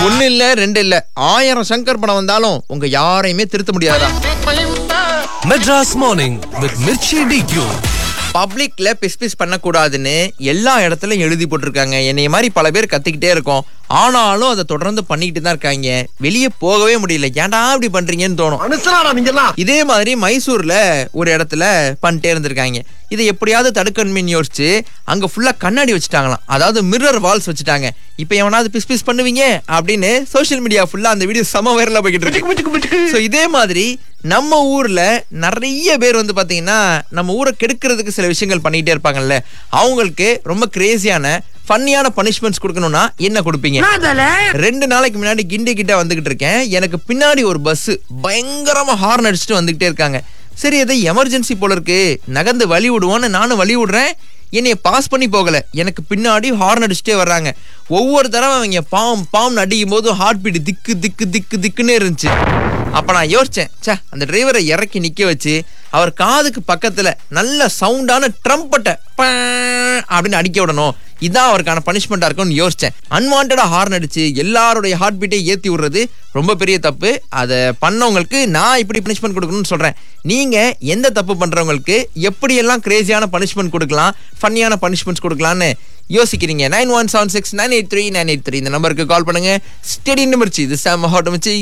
ஒண்ணு இல்ல ரெண்டு இல்ல ஆயிரம் சங்கர் படம் வந்தாலும் உங்க யாரையுமே திருத்த முடியாதா Madras Morning with Mirchi DQ. பப்ளிக்ல பிஸ் பிஸ் பண்ணக்கூடாதுன்னு எல்லா இடத்துலயும் எழுதி போட்டிருக்காங்க என்னைய மாதிரி பல பேர் கத்திக்கிட்டே இருக்கோம் ஆனாலும் அதை தொடர்ந்து பண்ணிக்கிட்டு தான் இருக்காங்க வெளியே போகவே முடியல ஏன்டா இப்படி பண்றீங்கன்னு தோணும் மனுஷனாடா நீங்கெல்லாம் இதே மாதிரி மைசூர்ல ஒரு இடத்துல பண்ணிட்டே இருந்திருக்காங்க இதை எப்படியாவது தடுக்கணும்னு யோசிச்சு அங்க ஃபுல்லா கண்ணாடி வச்சுட்டாங்களாம் அதாவது மிரர் வால்ஸ் வச்சுட்டாங்க இப்போ எவனாவது பிஸ் பிஸ் பண்ணுவீங்க அப்படின்னு சோஷியல் மீடியா ஃபுல்லா அந்த வீடியோ செம வைரலா போய்கிட்டு இருக்கு ஸோ இதே மாதிரி நம்ம ஊர்ல நிறைய பேர் வந்து பாத்தீங்கன்னா நம்ம ஊரை கெடுக்கிறதுக்கு சில விஷயங்கள் பண்ணிட்டே இருப்பாங்கல்ல அவங்களுக்கு ரொம்ப கிரேசியான ஃபன்னியான பனிஷ்மெண்ட்ஸ் கொடுக்கணும்னா என்ன கொடுப்பீங்க ரெண்டு நாளைக்கு முன்னாடி கிண்டி கிட்ட வந்துகிட்டு இருக்கேன் எனக்கு பின்னாடி ஒரு பஸ் பயங்கரமா ஹார்ன் அடிச்சுட்டு வந்துகிட்டே இருக்காங்க சரி எதை எமர்ஜென்சி போல இருக்கு நகர்ந்து வழி விடுவோன்னு நானும் வழி விடுறேன் என்னைய பாஸ் பண்ணி போகல எனக்கு பின்னாடி ஹார்ன் அடிச்சுட்டே வர்றாங்க ஒவ்வொரு தடவை அவங்க பாம் பாம் அடிக்கும் போது ஹார்ட் பீட் திக்கு திக்கு திக்கு திக்குன்னே இருந்துச்சு அப்ப நான் யோசிச்சேன் ச்சே அந்த டிரைவரை இறக்கி நிக்க வச்சு அவர் காதுக்கு பக்கத்துல நல்ல சவுண்டான ட்ரம்பட்டை அப்படின்னு அடிக்க விடணும் இதான் அவருக்கான பனிஷ்மெண்டா இருக்கும்னு யோசிச்சேன் அன்வான்டா ஹார்ன் அடிச்சு எல்லாருடைய ஹார்ட் பீட்டை ஏத்தி விடுறது ரொம்ப பெரிய தப்பு அதை பண்ணவங்களுக்கு நான் இப்படி பனிஷ்மெண்ட் கொடுக்கணும்னு சொல்றேன் நீங்க எந்த தப்பு பண்றவங்களுக்கு எப்படியெல்லாம் கிரேசியான பனிஷ்மெண்ட் கொடுக்கலாம் ஃபன்னியான பனிஷ்மெண்ட்ஸ் கொடுக்கலாம்னு யோசிக்கிறீங்க nine one seven six nine eight three nine eight three இந்த நம்பருக்கு கால் பண்ணுங்க ஸ்டெடி நிமிர்ச்சி இது சாம் ஹாட் மிச்சி